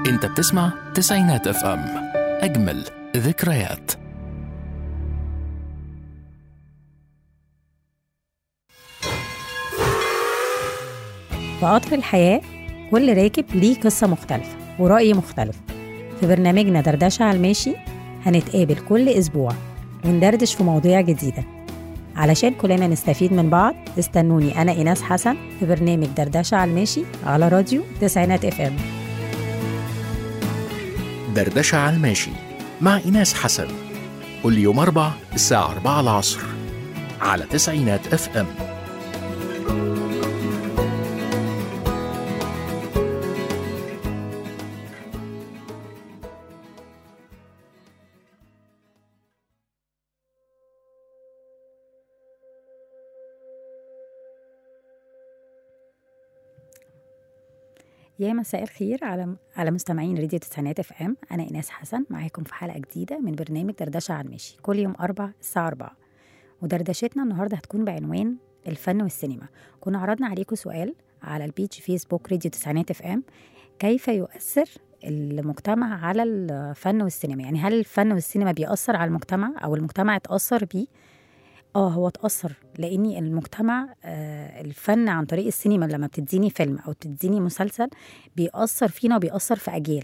انت بتسمع تسعينات اف ام اجمل ذكريات في قطر الحياة كل راكب ليه قصة مختلفة ورأي مختلف في برنامجنا دردشة على الماشي هنتقابل كل أسبوع وندردش في مواضيع جديدة علشان كلنا نستفيد من بعض استنوني أنا إيناس حسن في برنامج دردشة على الماشي على راديو تسعينات اف ام دردشة على الماشي مع إيناس حسن كل يوم أربع الساعة أربعة العصر على تسعينات اف ام يا مساء الخير على على مستمعين راديو تسعينات اف ام انا ايناس حسن معاكم في حلقه جديده من برنامج دردشه على المشي كل يوم اربع الساعه 4 ودردشتنا النهارده هتكون بعنوان الفن والسينما كنا عرضنا عليكم سؤال على البيج فيسبوك راديو تسعينات اف ام كيف يؤثر المجتمع على الفن والسينما يعني هل الفن والسينما بيأثر على المجتمع او المجتمع اتأثر بيه اه هو اتأثر لاني المجتمع آه الفن عن طريق السينما لما بتديني فيلم او تديني مسلسل بيأثر فينا وبيأثر في اجيال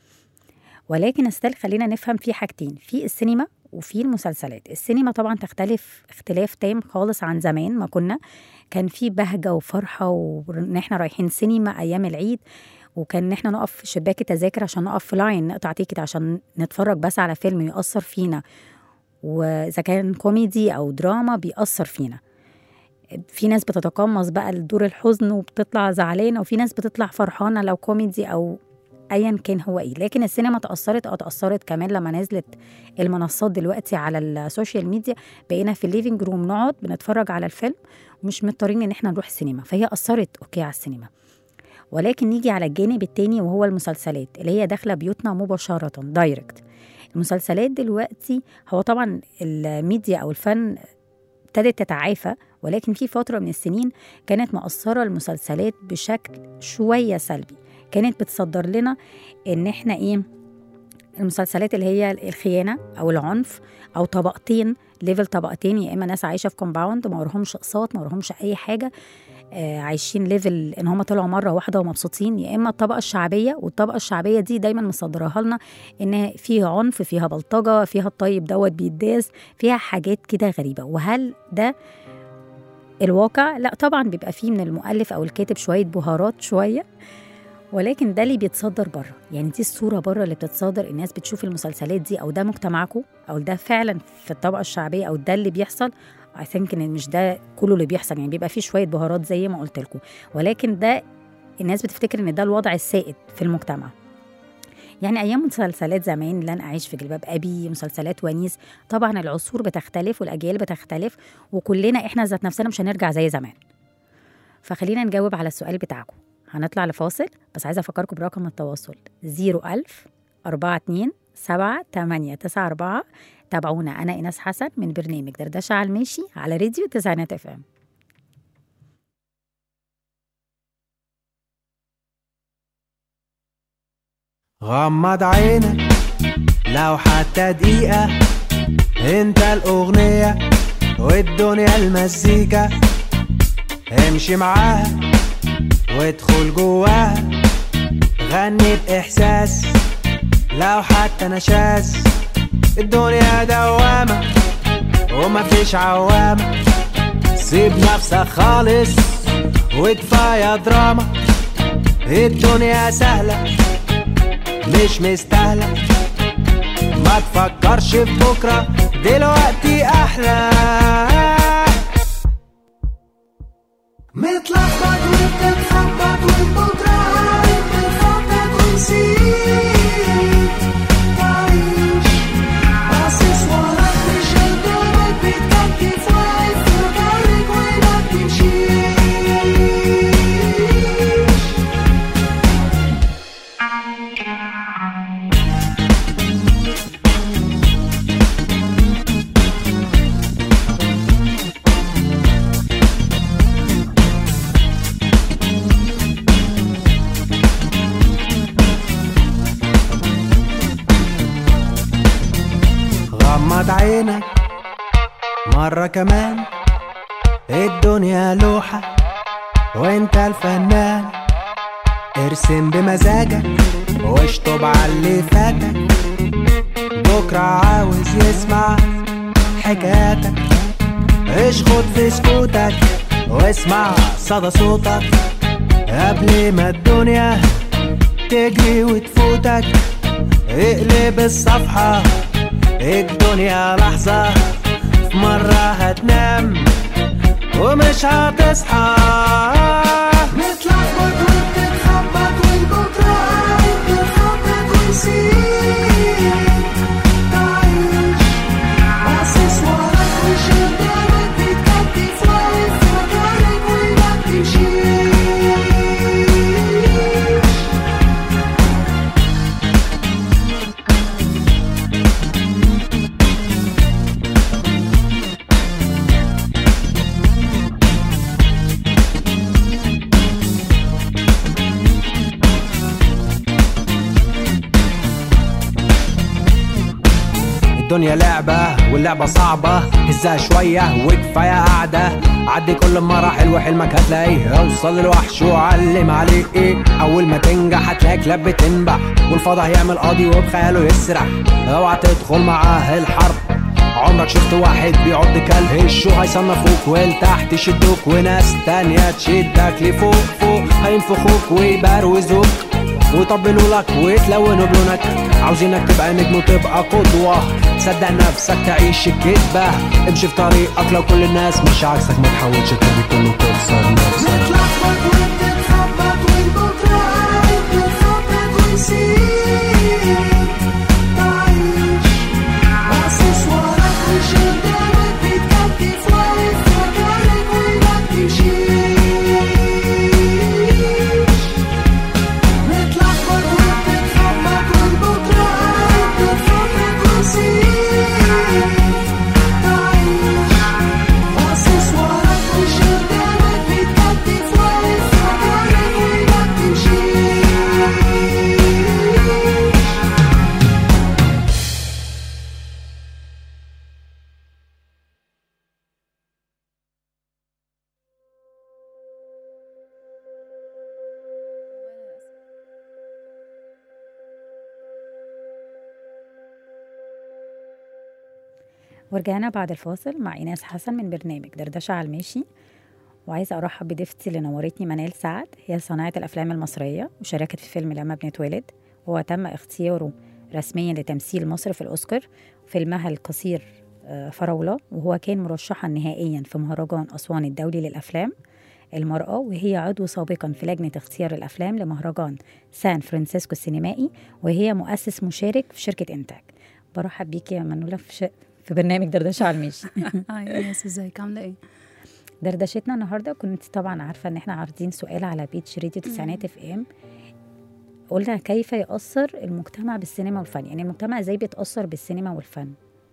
ولكن استل خلينا نفهم في حاجتين في السينما وفي المسلسلات السينما طبعا تختلف اختلاف تام خالص عن زمان ما كنا كان في بهجة وفرحة وان احنا رايحين سينما ايام العيد وكان ان احنا نقف في شباك التذاكر عشان نقف في لاين نقطع تيكت عشان نتفرج بس على فيلم يأثر فينا واذا كان كوميدي او دراما بيأثر فينا في ناس بتتقمص بقى لدور الحزن وبتطلع زعلانه وفي ناس بتطلع فرحانه لو كوميدي او ايا كان هو ايه لكن السينما تاثرت اه تاثرت كمان لما نزلت المنصات دلوقتي على السوشيال ميديا بقينا في الليفينج روم نقعد بنتفرج على الفيلم ومش مضطرين ان احنا نروح السينما فهي اثرت اوكي على السينما ولكن نيجي على الجانب التاني وهو المسلسلات اللي هي داخله بيوتنا مباشره دايركت المسلسلات دلوقتي هو طبعا الميديا او الفن ابتدت تتعافى ولكن في فترة من السنين كانت مأثرة المسلسلات بشكل شوية سلبي كانت بتصدر لنا ان احنا ايه المسلسلات اللي هي الخيانة او العنف او طبقتين ليفل طبقتين يا اما ناس عايشة في كومباوند ما وراهمش اقساط ما وراهمش اي حاجة آه عايشين ليفل ان هم طلعوا مره واحده ومبسوطين يا اما الطبقه الشعبيه والطبقه الشعبيه دي دايما مصدراها لنا ان فيها عنف فيها بلطجه فيها الطيب دوت بيداس فيها حاجات كده غريبه وهل ده الواقع لا طبعا بيبقى فيه من المؤلف او الكاتب شويه بهارات شويه ولكن ده اللي بيتصدر بره يعني دي الصوره بره اللي بتتصدر الناس بتشوف المسلسلات دي او ده مجتمعكم او ده فعلا في الطبقه الشعبيه او ده اللي بيحصل اي ثينك ان مش ده كله اللي بيحصل يعني بيبقى فيه شويه بهارات زي ما قلت لكم ولكن ده الناس بتفتكر ان ده الوضع السائد في المجتمع يعني ايام مسلسلات زمان لن اعيش في جلباب ابي مسلسلات ونيس طبعا العصور بتختلف والاجيال بتختلف وكلنا احنا ذات نفسنا مش هنرجع زي زمان فخلينا نجاوب على السؤال بتاعكم هنطلع لفاصل بس عايزه افكركم برقم التواصل 01000 42 7 8 9 4 تابعونا انا ايناس حسن من برنامج دردشه على الماشي على راديو تسعينات اف ام غمض عينك لو حتى دقيقة انت الأغنية والدنيا المزيكا امشي معاها وادخل جواها غني بإحساس لو حتى نشاز الدنيا دوامة ومفيش عوامة سيب نفسك خالص وكفاية دراما الدنيا سهلة مش مستاهلة ما تفكرش في بكرة دلوقتي أحلى متلخبط وبتتخبط والبكرة عارف بتخطط ونسيت تعيش باصص وراك مش قدامك بتكتف واقف في مكانك وما بتمشيش عينك مرة كمان الدنيا لوحة وانت الفنان ارسم بمزاجك واشطب على اللي فاتك بكرة عاوز يسمع حكاياتك اشخط في سكوتك واسمع صدى صوتك قبل ما الدنيا تجري وتفوتك اقلب الصفحة الدنيا لحظة في مرة هتنام ومش هتصحى متلخبط وبتتخبط والبكرة قاعد بتخطط ونسيت تعيش باصص وراك مش قدامك بتكتف واقف مكانك وما بتمشيش الدنيا لعبة واللعبة صعبة هزها شوية وكفاية قعدة عدي كل المراحل وحلمك هتلاقيه اوصل للوحش وعلم عليه ايه اول ما تنجح هتلاقي كلاب بتنبح والفضا هيعمل قاضي وبخياله يسرح اوعى تدخل معاه الحرب عمرك شفت واحد بيعض كلب الشو هيصنفوك ولتحت يشدوك وناس تانية تشدك لفوق فوق هينفخوك ويبروزوك ويطبلوا لك ويتلونوا بلونك عاوزينك تبقى نجم وتبقى قدوة صدق نفسك تعيش الكدبة امشي في طريقك لو كل الناس مش عكسك ما تحاولش تبي كله تخسر نفسك متلخبط وبتتخبط والبكرة قاعد بتخطط ونسيت تعيش باصص وراك مش قدامك بتكتف واقف مكانك وما بتمشيش متلخبط وبتتخبط والبكرة قاعد بتخطط ونسيت تعيش باصص وراك مش قدامك بتكتف واقف مكانك وما بتمشيش ورجعنا بعد الفاصل مع إيناس حسن من برنامج دردشة على الماشي وعايزة أرحب بضيفتي اللي نورتني منال سعد هي صناعة الأفلام المصرية وشاركت في فيلم لما بنتولد وهو تم اختياره رسميا لتمثيل مصر في الأوسكار فيلمها القصير آه، فراولة وهو كان مرشحا نهائيا في مهرجان أسوان الدولي للأفلام المرأة وهي عضو سابقا في لجنة اختيار الأفلام لمهرجان سان فرانسيسكو السينمائي وهي مؤسس مشارك في شركة إنتاج برحب بيكي يا منولة في, ش... في برنامج دردشة على الماشي هاي ناس ازيك عامله ايه؟ دردشتنا النهارده كنت طبعا عارفه ان احنا عارضين سؤال على بيتش راديو تسعينات اف ام قلنا كيف يأثر المجتمع بالسينما والفن يعني المجتمع ازاي بيتأثر بالسينما والفن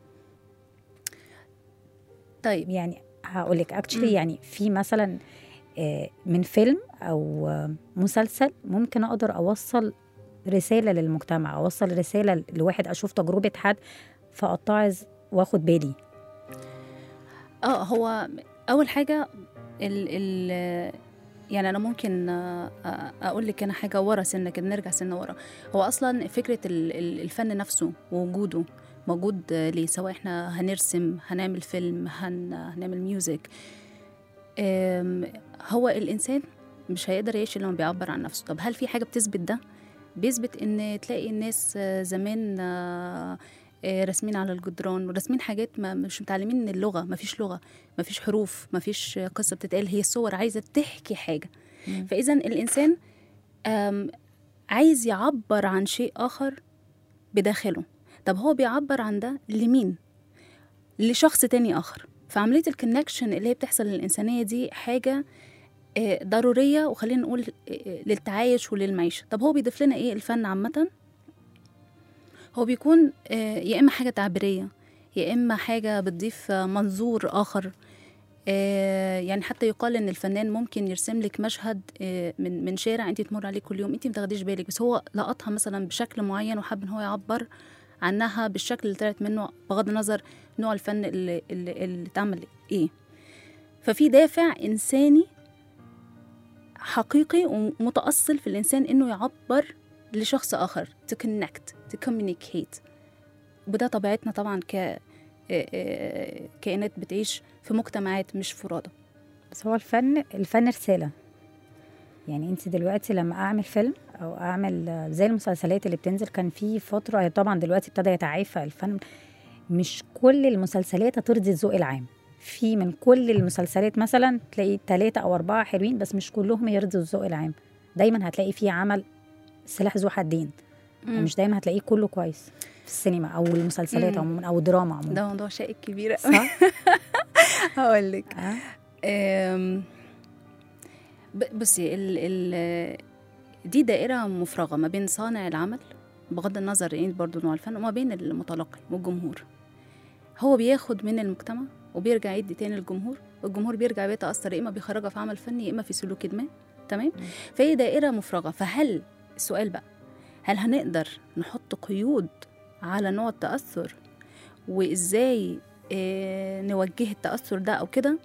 طيب يعني هقول لك اكشلي يعني في مثلا آه، من فيلم او آه، مسلسل ممكن اقدر اوصل رساله للمجتمع اوصل رساله لواحد اشوف تجربه حد فاتعظ واخد بالي اه هو اول حاجه ال ال يعني انا ممكن آه، آه، اقول لك انا حاجه ورا سنه كده نرجع سنه ورا هو اصلا فكره ال- ال- الفن نفسه ووجوده موجود آه، ليه سواء احنا هنرسم هنعمل فيلم هن هنعمل ميوزك آم، هو الانسان مش هيقدر يعيش الا لما بيعبر عن نفسه طب هل في حاجه بتثبت ده بيثبت ان تلاقي الناس آه، زمان آه، آه، راسمين على الجدران وراسمين حاجات ما مش متعلمين من اللغه ما فيش لغه ما فيش حروف ما فيش قصه بتتقال هي صور عايزه تحكي حاجه فاذا الانسان آم، عايز يعبر عن شيء اخر بداخله طب هو بيعبر عن ده لمين لشخص تاني اخر فعمليه الكونكشن اللي هي بتحصل للانسانيه دي حاجه آه، ضروريه وخلينا نقول آه، للتعايش وللمعيشه طب هو بيضيف لنا ايه الفن عامه هو بيكون آه، يا اما حاجه تعبيريه يا اما حاجه بتضيف آه، منظور اخر آه، يعني حتى يقال ان الفنان ممكن يرسم لك مشهد آه، من من شارع انت تمر عليه كل يوم انت ما تاخديش بالك بس هو لقطها مثلا بشكل معين وحب ان هو يعبر عنها بالشكل اللي طلعت منه بغض النظر نوع الفن اللي, اللي, اللي اتعمل ايه ففي دافع انساني حقيقي ومتأصل في الإنسان إنه يعبر لشخص آخر to connect to communicate وده طبيعتنا طبعا ك آه، آه، كائنات بتعيش في مجتمعات مش فرادى بس هو الفن الفن رسالة يعني انت دلوقتي لما اعمل فيلم او اعمل آه، زي المسلسلات اللي بتنزل كان في فترة هي طبعا دلوقتي ابتدى يتعافى الفن مش كل المسلسلات هترضي الذوق العام في من كل المسلسلات مثلا تلاقي ثلاثة او اربعة حلوين بس مش كلهم يرضوا الذوق العام دايما هتلاقي فيه عمل سلاح ذو حدين مم. مش دايما هتلاقيه كله كويس في السينما او المسلسلات مم. عموما او الدراما عموما ده موضوع شائك كبير صح؟ هقول لك آه. أم، ب- بصي ال ال دي دائرة مفرغة ما بين صانع العمل بغض النظر ايه برضو نوع الفن وما بين المتلقي والجمهور هو بياخد من المجتمع وبيرجع يدي تاني للجمهور والجمهور بيرجع بيتأثر يا إما بيخرجها في عمل فني يا إما في سلوك ما تمام فهي دائرة مفرغة فهل السؤال بقى هل هنقدر نحط قيود على نوع التأثر وإزاي آه، نوجه التأثر ده أو كده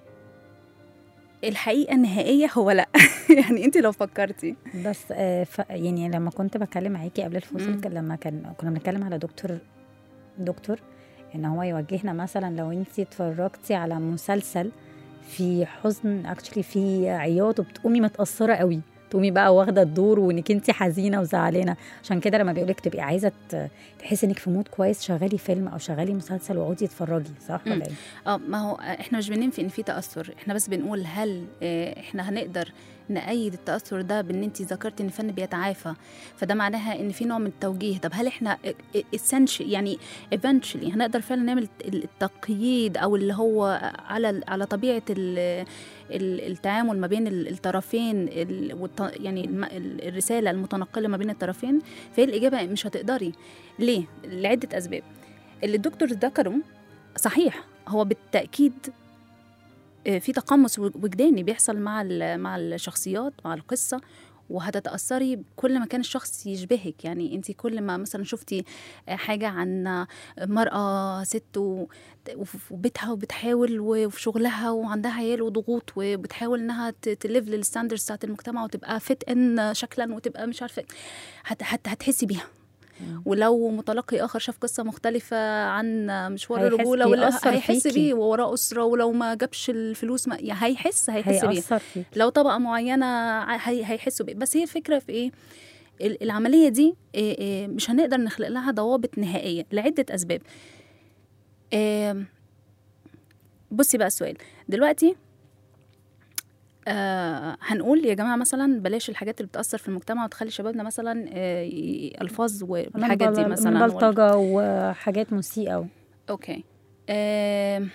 الحقيقة النهائية هو لأ يعني أنت لو فكرتي بس آه ف يعني لما كنت بكلم معاكي قبل الفصل مم. كان لما كان كنا بنتكلم على دكتور دكتور ان هو يوجهنا مثلا لو انت اتفرجتي على مسلسل في حزن اكشلي في عياط وبتقومي متاثره قوي تقومي بقى واخده الدور وانك انت حزينه وزعلانه عشان كده لما بيقولك تبقي عايزه ت- تحسي انك في مود كويس شغلي فيلم او شغلي مسلسل واقعدي اتفرجي صح مم. ولا ايه؟ اه ما هو احنا مش بننفي ان في تاثر احنا بس بنقول هل آه، احنا هنقدر نأيد التأثر ده بان انت ذكرتي ان الفن بيتعافى فده معناها ان في نوع من التوجيه طب هل احنا essential يعني eventually هنقدر فعلا نعمل التقييد او اللي هو على على طبيعه ال- ال- التعامل ما بين ال- الطرفين ال- والت- يعني الم- ال- الرساله المتنقله ما بين الطرفين فهي الاجابه مش هتقدري ليه لعده اسباب اللي الدكتور ذكره صحيح هو بالتاكيد آه، في تقمص وجداني بيحصل مع ال- مع الشخصيات مع القصه وهتتأثري كل ما كان الشخص يشبهك يعني انت كل ما مثلا شفتي آه، حاجة عن مرأة ست و- وف- وبيتها وبتحاول وفي شغلها وعندها عيال وضغوط وبتحاول انها ت- تليف للستاندرز بتاعت المجتمع وتبقى فت ان شكلا وتبقى مش عارفه هت هت هتحسي بيها ولو متلقي اخر شاف قصه مختلفه عن مشوار هيحس- الرجوله ولا بيأثر هيحس فيكي. بيه ووراه اسره ولو ما جابش الفلوس ما يعني هيحس هيحس بيه هيأثر فيك لو طبقه معينه ع- هي هيحسوا بيه بس هي الفكره في ايه ال- العمليه دي إيه إيه مش هنقدر نخلق لها ضوابط نهائيه لعده اسباب إيه بصي بقى السؤال دلوقتي آه هنقول يا جماعه مثلا بلاش الحاجات اللي بتاثر في المجتمع وتخلي شبابنا مثلا آه ي- الفاظ والحاجات دي من مثلا وال- بلطجه وحاجات مسيئه و... اوكي آم،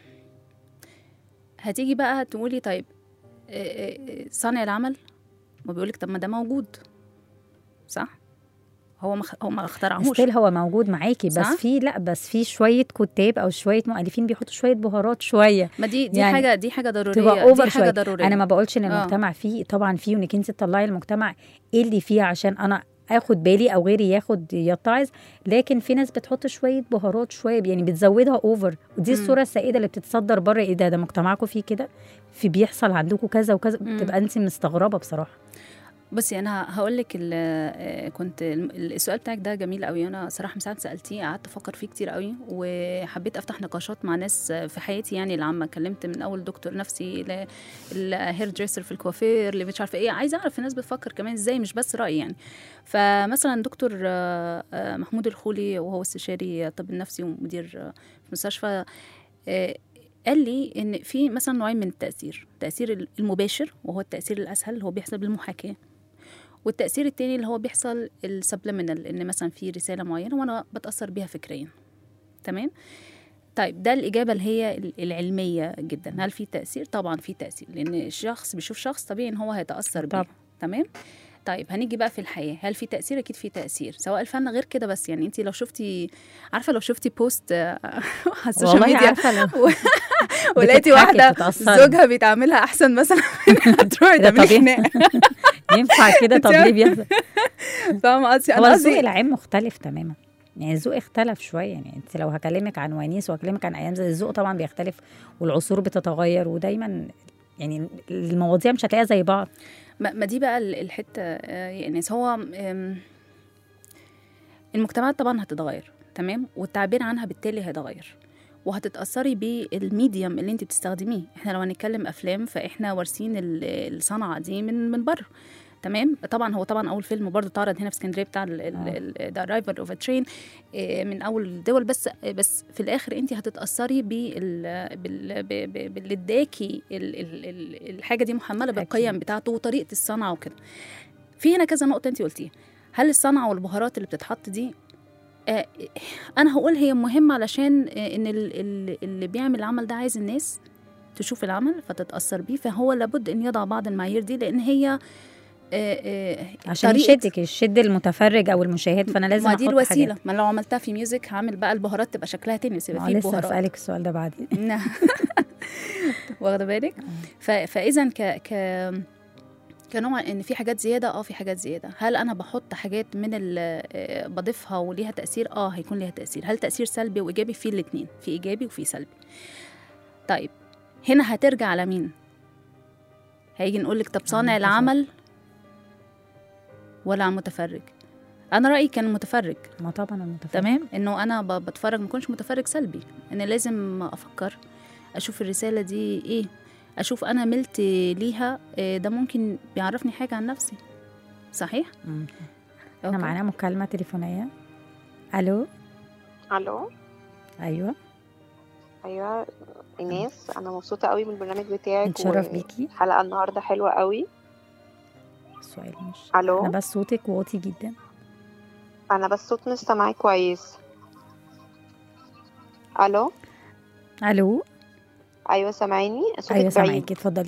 هتيجي بقى تقولي طيب آه، آه، صانع العمل ما بيقولك طب ما ده موجود صح هو ما خ- هو ما اخترعهوش ستيل هو موجود معاكي بس صح؟ في لا بس في شويه كتاب او شويه مؤلفين بيحطوا شويه بهارات شويه ما دي دي يعني حاجه دي حاجه ضروريه تبقى دي اوفر حاجه شويه ضروريه انا ما بقولش ان آه. المجتمع فيه طبعا فيه وانك انت تطلعي المجتمع ايه اللي فيه عشان انا اخد بالي او غيري ياخد يتعظ لكن في ناس بتحط شويه بهارات شويه يعني بتزودها اوفر ودي مم. الصوره السائده اللي بتتصدر بره ايه ده ده مجتمعكم فيه كده في بيحصل عندكم كذا وكذا مم. بتبقى انت مستغربه بصراحه بصي انا هقول لك كنت الم- السؤال بتاعك ده جميل قوي انا صراحه من ساعه سالتيه قعدت افكر فيه كتير قوي وحبيت افتح نقاشات مع ناس في حياتي يعني العامه كلمت من اول دكتور نفسي للهير دريسر في الكوافير اللي مش عارفه ايه عايزه اعرف الناس بتفكر كمان ازاي مش بس راي يعني فمثلا دكتور آه، آه، محمود الخولي وهو استشاري طب النفسي ومدير آه، في مستشفى آه، قال لي ان في مثلا نوعين من التاثير التاثير المباشر وهو التاثير الاسهل اللي هو بيحصل بالمحاكاه والتأثير التاني اللي هو بيحصل السبلمينال إن مثلا في رسالة معينة وأنا بتأثر بيها فكريا تمام طيب ده الإجابة اللي هي ال- العلمية جدا هل في تأثير؟ طبعا في تأثير لأن الشخص بيشوف شخص طبيعي إن هو هيتأثر بيه طبعا. تمام طيب هنيجي بقى في الحياة هل في تأثير أكيد في تأثير سواء الفن غير كده بس يعني أنت لو شفتي عارفة لو شفتي بوست آه، على السوشيال والله ميديا عارفه لو ولقيتي بتضحكي، واحدة بتتأثري. زوجها بيتعاملها أحسن مثلا هتروحي ده تعملي طبيعي. خناقة ينفع كده طب ليه بيحصل فاهمة قصدي هو أنا الذوق قصدي العام مختلف تماما يعني الذوق اختلف شويه يعني انت لو هكلمك عن ونيس واكلمك عن ايام زي الذوق طبعا بيختلف والعصور بتتغير ودايما يعني المواضيع مش هتلاقيها زي بعض ما ما دي بقى ال- الحته آه، يعني هو آم، المجتمعات طبعا هتتغير تمام والتعبير عنها بالتالي هيتغير وهتتأثري بالميديم اللي انت بتستخدميه احنا لو هنتكلم افلام فاحنا وارثين ال- الصنعه دي من من بره تمام طبعا هو طبعا اول فيلم برضه اتعرض هنا في اسكندريه بتاع ذا رايفر اوف ترين من اول الدول بس بس في الاخر انت هتتاثري بال بال- ب- ب- باللي اداكي ال- ال- ال- الحاجه دي محمله بالقيم بتاعته وطريقه الصنعه وكده في هنا كذا نقطه انت قلتيها هل الصنعه والبهارات اللي بتتحط دي آه انا هقول هي مهمه علشان آه ان ال- ال- اللي بيعمل العمل ده عايز الناس تشوف العمل فتتاثر بيه فهو لابد ان يضع بعض المعايير دي لان هي آه، آه، عشان طريقة- يشدك يشد المتفرج او المشاهد فانا لازم ما دي أحط الوسيله حاجات. ما لو عملتها في ميوزك هعمل بقى البهارات تبقى شكلها تاني بس يبقى ما في لسه بهارات اسالك السؤال ده بعدين نعم. واخده بالك ف... فاذا ك ك كنوع ان في حاجات زياده اه في حاجات زياده هل انا بحط حاجات من ال آه، بضيفها وليها تاثير اه هيكون ليها تاثير هل تاثير سلبي وايجابي في الاثنين في ايجابي وفي سلبي طيب هنا هترجع على مين هيجي نقول لك طب صانع المتفرج. العمل ولا على المتفرج انا رايي كان المتفرج ما طبعا المتفرج تمام انه انا ب- بتفرج ما اكونش متفرج سلبي انا لازم افكر اشوف الرساله دي ايه اشوف انا ملت ليها إيه ده ممكن بيعرفني حاجه عن نفسي صحيح مم. احنا أوكي. معانا مكالمه تليفونيه الو الو ايوه ايوه ايناس انا مبسوطه قوي من البرنامج بتاعك نتشرف بيكي الحلقه النهارده حلوه قوي السؤال مش الو انا بس صوتك واطي جدا انا بس صوت مش سامعاه كويس الو الو ايوه سامعيني صوتك ايوه بعيد سامعاكي اتفضلي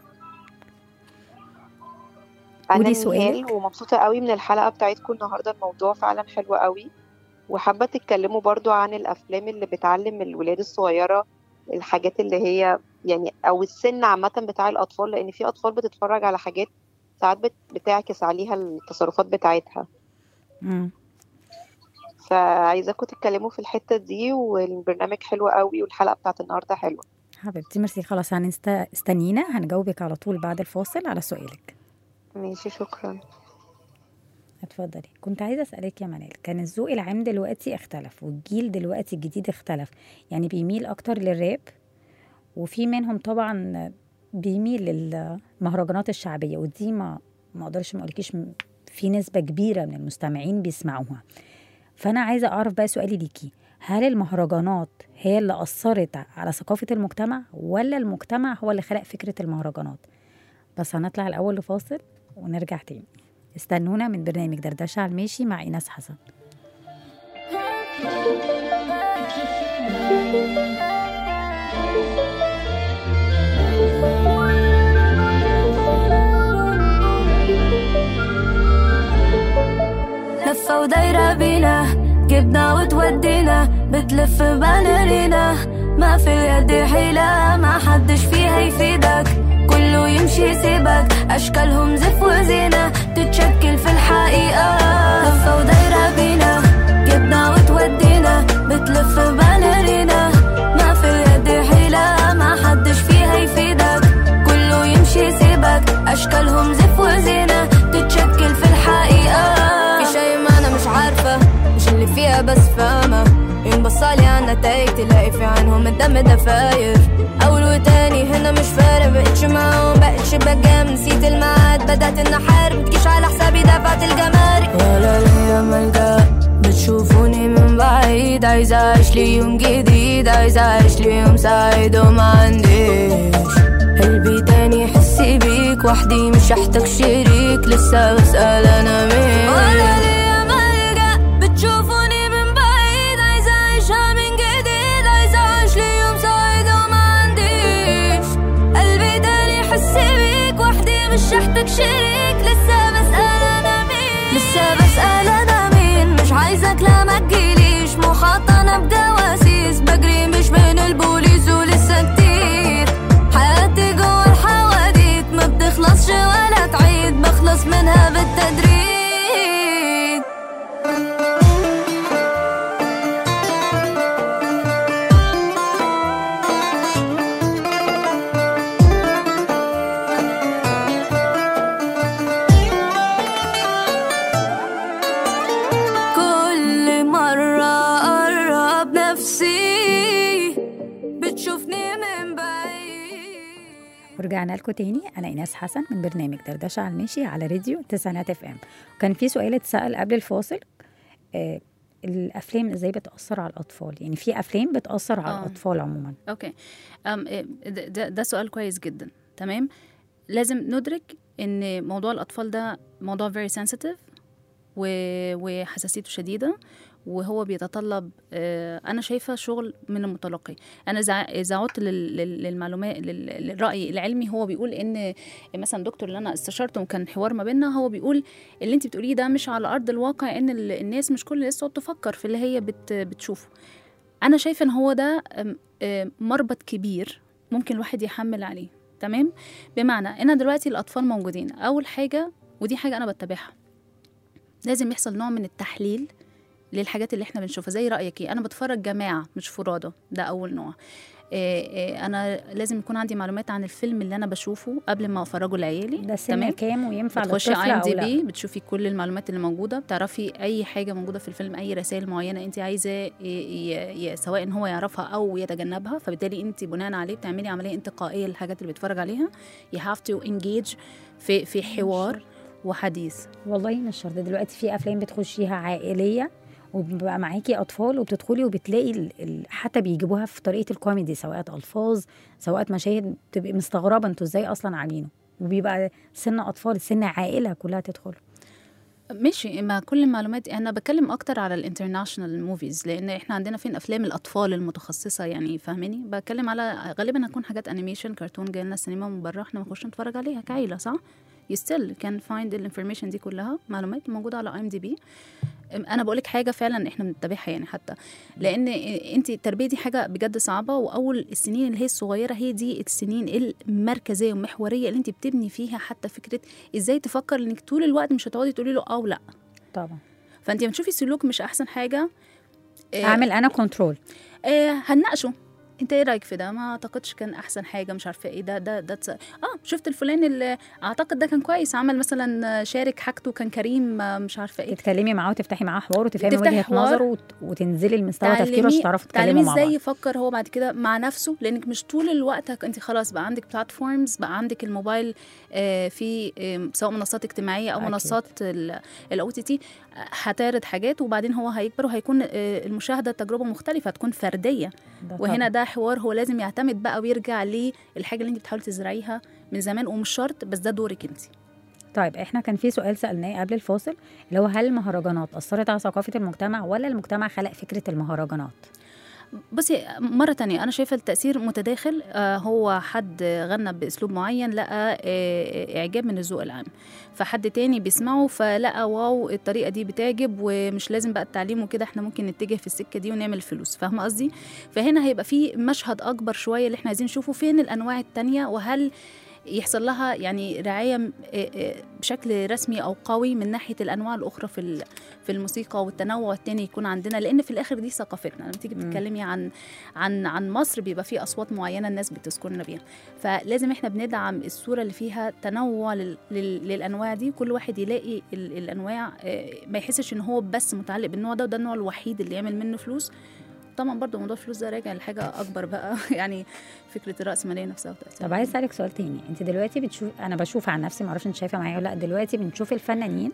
انا قولي نهال سؤالك. ومبسوطه قوي من الحلقه بتاعتكم النهارده الموضوع فعلا حلو قوي وحابه تتكلموا برضو عن الافلام اللي بتعلم الولاد الصغيره الحاجات اللي هي يعني او السن عامه بتاع الاطفال لان في اطفال بتتفرج على حاجات ساعات بت- بتعكس عليها التصرفات بتاعتها مم. فعايزاكم تتكلموا في الحته دي والبرنامج حلو قوي والحلقه بتاعت النهارده حلوه حبيبتي ميرسي خلاص هنست... استنينا هنجاوبك على طول بعد الفاصل على سؤالك ماشي شكرا اتفضلي كنت عايزه اسالك يا منال كان الذوق العام دلوقتي اختلف والجيل دلوقتي الجديد اختلف يعني بيميل اكتر للراب وفي منهم طبعا بيميل للمهرجانات الشعبيه ودي ما ما اقدرش ما اقولكيش م- في نسبه كبيره من المستمعين بيسمعوها فانا عايزه اعرف بقى سؤالي ليكي هل المهرجانات هي اللي اثرت على ثقافه المجتمع ولا المجتمع هو اللي خلق فكره المهرجانات بس هنطلع الاول لفاصل ونرجع تاني استنونا من برنامج دردشة على الماشي مع إيناس حسن لفة ودايرة بينا جبنا وتودينا بتلف باليرينا ما في اليد حيلة ما حدش فيها يفيدك كله يمشي يسيبك أشكالهم زف وزينة تتشكل في الحقيقة لفة ودايرة بينا جبنا وتودينا بتلف باليرينا ما في اليد حيلة ما حدش فيها يفيدك كله يمشي يسيبك أشكالهم زف وزينة تتشكل في الحقيقة في شي ما أنا مش عارفة مش اللي فيها بس فاهمة ينبصالي على النتايج تلاقي في عينهم الدم دفاير أول وتاني هنا مش فارق بقتش معاهم بقتش بجام نسيت الميعاد بدأت إن أحارب متجيش على حسابي دفعت الجمارك ولا ليا ملجأ بتشوفوني من بعيد عايزة أعيش لي يوم جديد عايزة أعيش لي يوم سعيد وما عنديش قلبي تاني حسي بيك وحدي مش هحتاج شريك لسه بسأل أنا مين ولا ليا ملجأ بتشوفوني من بعيد عايزة أعيشها من جديد عايزة أعيش لي يوم سعيد وما عنديش قلبي تاني حسي بيك وحدي مش هحتاج شريك لسه بسأل أنا مين لسه بسأل أنا مين مش عايزك لا ما تجيليش محاطة بجواسيس بجري مش من البوليس ولسه كتير حياتي جوا الحواديت ما بتخلصش ولا تعيد بخلص منها بالتدريج ورجعنا لكم تاني انا ايناس حسن من برنامج دردشه على المشي على راديو تسعينات اف ام وكان في سؤال اتسال قبل الفاصل آه الافلام ازاي بتاثر على الاطفال يعني في افلام بتاثر على آه. الاطفال عموما اوكي أم إيه، ده, ده- ده سؤال كويس جدا تمام لازم ندرك ان موضوع الاطفال ده موضوع very sensitive و- وحساسيته شديده وهو بيتطلب آه، انا شايفه شغل من المتلقي انا اذا اذا عدت لل- لل- للمعلومات لل- للراي العلمي هو بيقول ان مثلا دكتور اللي انا استشرته وكان حوار ما بيننا هو بيقول اللي انت بتقوليه ده مش على ارض الواقع ان ال- الناس مش كل الناس تقعد تفكر في اللي هي بت بتشوفه انا شايفه ان هو ده أم، آه، مربط كبير ممكن الواحد يحمل عليه تمام بمعنى ان دلوقتي الاطفال موجودين اول حاجه ودي حاجه انا بتبعها لازم يحصل نوع من التحليل للحاجات اللي احنا بنشوفها زي رايك ايه انا بتفرج جماعه مش فرادى ده اول نوع إيه إيه انا لازم يكون عندي معلومات عن الفيلم اللي انا بشوفه قبل ما افرجه لعيالي ده سن كام وينفع بتخشي للطفل اي ام او دي لا بي بتشوفي كل المعلومات اللي موجوده بتعرفي اي حاجه موجوده في الفيلم اي رسائل معينه انت عايزه ي- ي- ي- سواء ان هو يعرفها او يتجنبها فبالتالي انت بناء عليه بتعملي عمليه انتقائيه للحاجات اللي بيتفرج عليها you have to engage في في حوار وحديث والله مش شرط دلوقتي في افلام بتخشيها عائليه وبيبقى معاكي اطفال وبتدخلي وبتلاقي ال... ال... حتى بيجيبوها في طريقه الكوميدي سواء الفاظ سواء مشاهد تبقي مستغربه انتوا ازاي اصلا عاملينه وبيبقى سن اطفال سن عائله كلها تدخل ماشي ما كل المعلومات انا بتكلم اكتر على الانترناشونال موفيز لان احنا عندنا فين افلام الاطفال المتخصصه يعني فاهماني بتكلم على غالبا هتكون حاجات انيميشن كرتون جاي لنا السينما من بره احنا بنخش نتفرج عليها كعيله صح you still can find الانفورميشن دي كلها معلومات موجوده على اي ام دي بي انا بقولك حاجه فعلا احنا بنتبعها يعني حتى لان انت التربيه دي حاجه بجد صعبه واول السنين اللي هي الصغيره هي دي السنين المركزيه والمحوريه اللي انت بتبني فيها حتى فكره ازاي تفكر انك طول الوقت مش هتقعدي تقولي له اه ولا طبعا فانت لما تشوفي سلوك مش احسن حاجه آه، اعمل انا كنترول آه هنناقشه انت ايه رايك في ده ما اعتقدش كان احسن حاجه مش عارفه ايه ده ده ده تص... اه شفت الفلان اللي اعتقد ده كان كويس عمل مثلا شارك حاجته كان كريم آه، مش عارفه ايه تتكلمي معاه وتفتحي معاه حوار وتفهمي تفتحي وجهه حوار. نظره وت... وتنزلي لمستوى تفكيره عشان تعرفوا تعلمي تتكلموا مع ازاي بعض يفكر هو بعد كده مع نفسه لانك مش طول الوقت هك- انت خلاص بقى عندك بلاتفورمز بقى عندك الموبايل آه، في آه، سواء منصات اجتماعيه او أكيد. منصات الاو تي تي هتعرض حاجات وبعدين هو هيكبر وهيكون آه، المشاهده تجربه مختلفه هتكون فرديه ده وهنا طبعاً. ده حوار هو لازم يعتمد بقى ويرجع للحاجه اللي انت بتحاولي تزرعيها من زمان ومش شرط بس ده دورك انت طيب احنا كان في سؤال سالناه قبل الفاصل اللي هو هل المهرجانات اثرت على ثقافه المجتمع ولا المجتمع خلق فكره المهرجانات بصي مرة تانية أنا شايفة التأثير متداخل آه، هو حد غنى بأسلوب معين لقى آه، إعجاب من الذوق العام فحد تاني بيسمعه فلقى واو الطريقة دي بتعجب ومش لازم بقى التعليم وكده احنا ممكن نتجه في السكة دي ونعمل فلوس فاهمة قصدي؟ فهنا هيبقى في مشهد أكبر شوية اللي احنا عايزين نشوفه فين الأنواع التانية وهل يحصل لها يعني رعاية م- آه، آه، بشكل رسمي أو قوي من ناحية الأنواع الأخرى في ال- في الموسيقى والتنوع التاني يكون عندنا لأن في الآخر دي ثقافتنا لما تيجي بتتكلمي عن عن عن مصر بيبقى في أصوات معينة الناس بتذكرنا بيها فلازم احنا بندعم الصورة اللي فيها تنوع لل لل للأنواع دي كل واحد يلاقي ال الأنواع آه، ما يحسش إن هو بس متعلق بالنوع ده وده النوع الوحيد اللي يعمل منه فلوس طبعا برضو موضوع الفلوس ده راجع لحاجة أكبر بقى يعني فكرة الرأسمالية نفسها وتأثيرها. طب عايز اسالك سؤال تاني انت دلوقتي بتشوف انا بشوف عن نفسي معرفش انت شايفه معايا ولا لا دلوقتي بنشوف الفنانين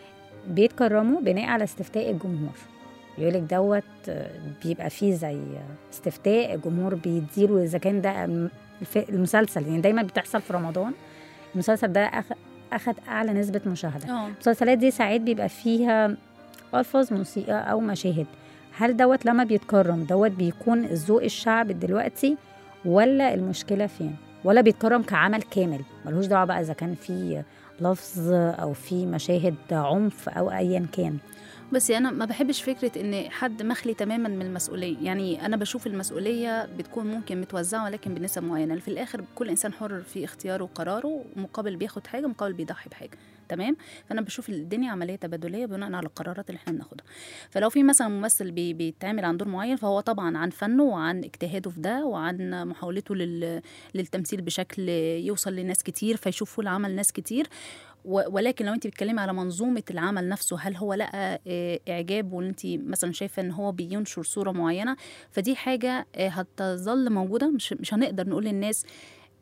بيتكرموا بناء على استفتاء الجمهور يقول لك دوت آه، بيبقى فيه زي استفتاء الجمهور بيديله اذا كان ده الم- الف- المسلسل يعني دايما بتحصل في رمضان المسلسل ده أخ- اخد اعلى نسبه مشاهده اه المسلسلات دي ساعات بيبقى فيها ألفاظ موسيقى أو مشاهد هل دوت لما بيتكرم دوت بيكون ذوق الشعب دلوقتي ولا المشكلة فين ولا بيتكرم كعمل كامل ملهوش دعوة بقى إذا كان في لفظ أو في مشاهد عنف أو أيا كان بس انا ما بحبش فكره ان حد مخلي تماما من المسؤوليه يعني انا بشوف المسؤوليه بتكون ممكن متوزعه ولكن بنسب معينه في الاخر كل انسان حر في اختياره وقراره مقابل بياخد حاجه مقابل بيضحي بحاجه تمام فانا بشوف الدنيا عمليه تبادليه بناء على القرارات اللي احنا بناخدها فلو في مثلا ممثل بي بيتعامل عن دور معين فهو طبعا عن فنه وعن اجتهاده في ده وعن محاولته لل للتمثيل بشكل يوصل لناس كتير فيشوفوا العمل ناس كتير و- ولكن لو انت بتتكلمي على منظومه العمل نفسه هل هو لقى آه، اعجاب وانت مثلا شايفه ان هو بينشر صوره معينه فدي حاجه آه، هتظل موجوده مش مش هنقدر نقول للناس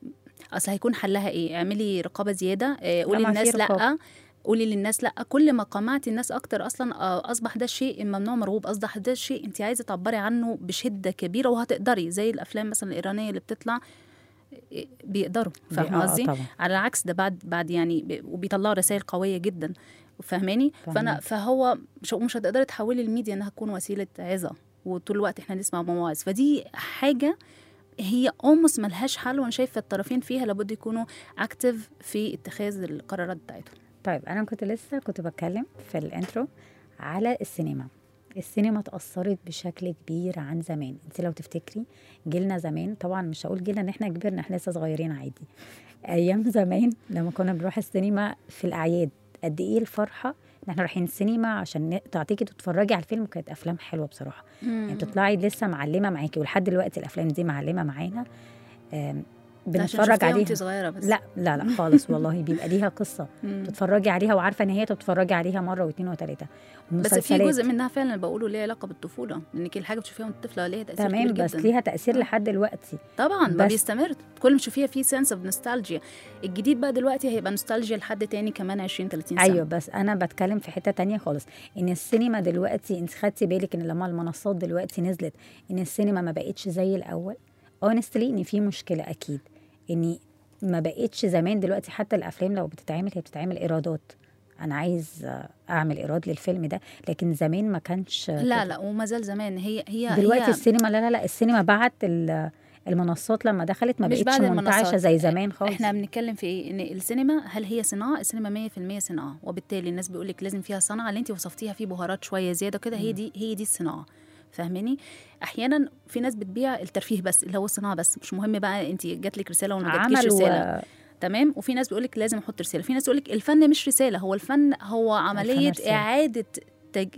اصل هيكون حلها ايه اعملي رقابه زياده آه، قولي ما في للناس رقابة. لا قولي للناس لا كل ما قمعتي الناس اكتر اصلا آه، اصبح ده شيء ممنوع مرغوب اصبح ده شيء انت عايزه تعبري عنه بشده كبيره وهتقدري زي الافلام مثلا الايرانيه اللي بتطلع آه، بيقدروا فاهمه آه، قصدي طبعا. على العكس ده بعد بعد يعني ب- وبيطلعوا رسائل قويه جدا فاهماني فانا فاهمك. فهو مش مش هتقدري تحولي الميديا انها تكون وسيله عظه وطول الوقت احنا نسمع مواعظ فدي حاجه هي almost ملهاش حل وانا شايفه الطرفين فيها لابد يكونوا اكتف في اتخاذ القرارات بتاعتهم طيب انا كنت لسه كنت بتكلم في الانترو على السينما السينما اتأثرت بشكل كبير عن زمان انت لو تفتكري جيلنا زمان طبعا مش هقول جيلنا ان احنا كبرنا احنا لسه صغيرين عادي ايام زمان لما كنا بنروح السينما في الاعياد قد ايه الفرحه ان احنا رايحين السينما عشان ن- تعطيكي تتفرجي على الفيلم وكانت افلام حلوه بصراحه يعني بتطلعي لسه معلمه معاكي ولحد دلوقتي الافلام دي معلمه معانا آم، ده عشان بنتفرج شفتيها عليها وانت صغيره بس لا لا لا خالص والله بيبقى ليها قصه مم. تتفرجي عليها وعارفه ان هي تتفرجي عليها مره واثنين وثلاثه بس في جزء منها فعلا اللي بقوله ليه علاقه بالطفوله لانك الحاجه بتشوفيها وانت طفله ليها تاثير تمام كبير بس جدا ليها تاثير لحد دلوقتي طبعا ما بس- بيستمر كل ما تشوفيها في سنس اوف نوستالجيا الجديد بقى دلوقتي هيبقى نوستالجيا لحد تاني كمان 20 30 سنه ايوه بس انا بتكلم في حته تانية خالص ان السينما دلوقتي انت خدتي بالك ان لما المنصات دلوقتي نزلت ان السينما ما بقتش زي الاول اونستلي ان في مشكله اكيد ان ما بقتش زمان دلوقتي حتى الافلام لو بتتعمل هي بتتعمل ايرادات انا عايز آه، اعمل ايراد للفيلم ده لكن زمان ما كانش لا كده. لا وما زال زمان هي هي دلوقتي هي السينما لا لا لا السينما بعد ال- المنصات لما دخلت ما مش بقتش بعد منتعشه المنصات. زي زمان خالص احنا بنتكلم في ايه ان السينما هل هي صناعه السينما 100% صناعه وبالتالي الناس بيقول لك لازم فيها صنعه اللي انت وصفتيها فيه بهارات شويه زياده كده هي دي هي دي الصناعه فاهماني احيانا في ناس بتبيع الترفيه بس اللي هو الصناعه بس مش مهم بقى انت جات لك رساله وما جاتلكيش عملوا رساله تمام وفي ناس بيقول لك لازم احط رساله في ناس يقول لك الفن مش رساله هو الفن هو عمليه رسالة. اعاده تج...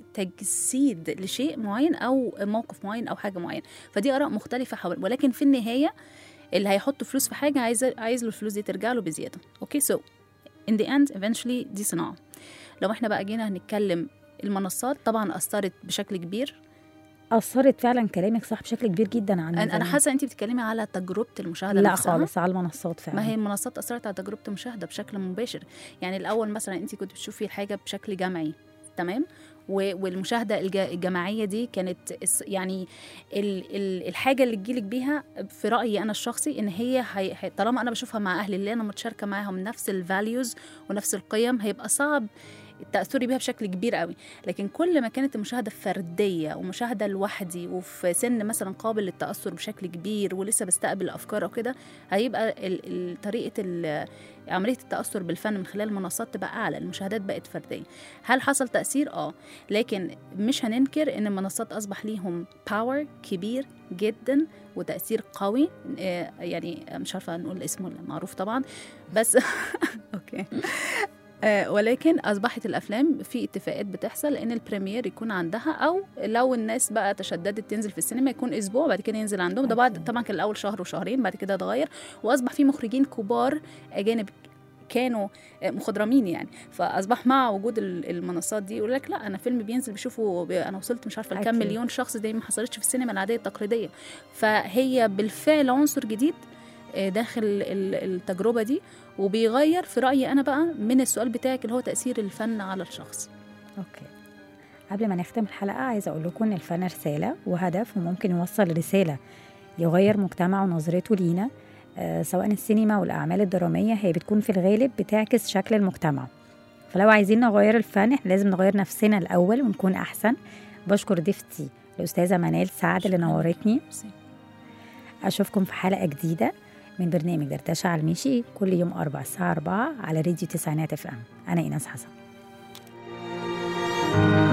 تجسيد لشيء معين او موقف معين او حاجه معينه فدي اراء مختلفه حول ولكن في النهايه اللي هيحط فلوس في حاجه عايز عايز له الفلوس دي ترجع له بزياده اوكي سو in the end eventually دي صناعه لو احنا بقى جينا هنتكلم المنصات طبعا اثرت بشكل كبير اثرت فعلا كلامك صح بشكل كبير جدا عن انا أنا زمان. حاسه انت بتتكلمي على تجربه المشاهده لا نفسها. خالص على المنصات فعلا ما هي المنصات اثرت على تجربه المشاهده بشكل مباشر يعني الاول مثلا انت كنت بتشوفي الحاجه بشكل جمعي تمام و- والمشاهده الج- الجماعيه دي كانت الس- يعني ال- ال- الحاجه اللي تجيلك بيها في رايي انا الشخصي ان هي هي هي- طالما انا بشوفها مع اهلي اللي انا متشاركه معاهم نفس الفاليوز ونفس القيم هيبقى صعب تأثري بيها بشكل كبير قوي لكن كل ما كانت المشاهدة فردية ومشاهدة لوحدي وفي سن مثلا قابل للتأثر بشكل كبير ولسه بستقبل أفكار أو كده هيبقى ال- ال- طريقة ال- عملية التأثر بالفن من خلال المنصات تبقى أعلى المشاهدات بقت فردية هل حصل تأثير؟ آه لكن مش هننكر إن المنصات أصبح ليهم باور كبير جدا وتأثير قوي آه، يعني مش عارفة نقول اسمه معروف طبعا بس أوكي آه، ولكن اصبحت الافلام في اتفاقات بتحصل ان البريمير يكون عندها او لو الناس بقى تشددت تنزل في السينما يكون اسبوع بعد كده ينزل عندهم ده بعد طبعا كان الاول شهر وشهرين بعد كده اتغير واصبح في مخرجين كبار اجانب كانوا آه، مخضرمين يعني فاصبح مع وجود ال- المنصات دي يقول لك لا انا فيلم بينزل بيشوفه ب- انا وصلت مش عارفه لكام أكيد. مليون شخص دي ما حصلتش في السينما العاديه التقليديه فهي بالفعل عنصر جديد آه، داخل ال- التجربه دي وبيغير في رايي انا بقى من السؤال بتاعك اللي هو تاثير الفن على الشخص اوكي قبل ما نختم الحلقه عايزه اقول لكم ان الفن رساله وهدف وممكن يوصل رساله يغير مجتمع ونظرته لينا آه سواء السينما والاعمال الدراميه هي بتكون في الغالب بتعكس شكل المجتمع فلو عايزين نغير الفن احنا لازم نغير نفسنا الاول ونكون احسن بشكر ضيفتي الاستاذه منال سعد اللي نورتني اشوفكم في حلقه جديده من برنامج دردشه على المشي كل يوم أربع الساعة 4 على راديو تسعينات اف ام أنا إيناس حسن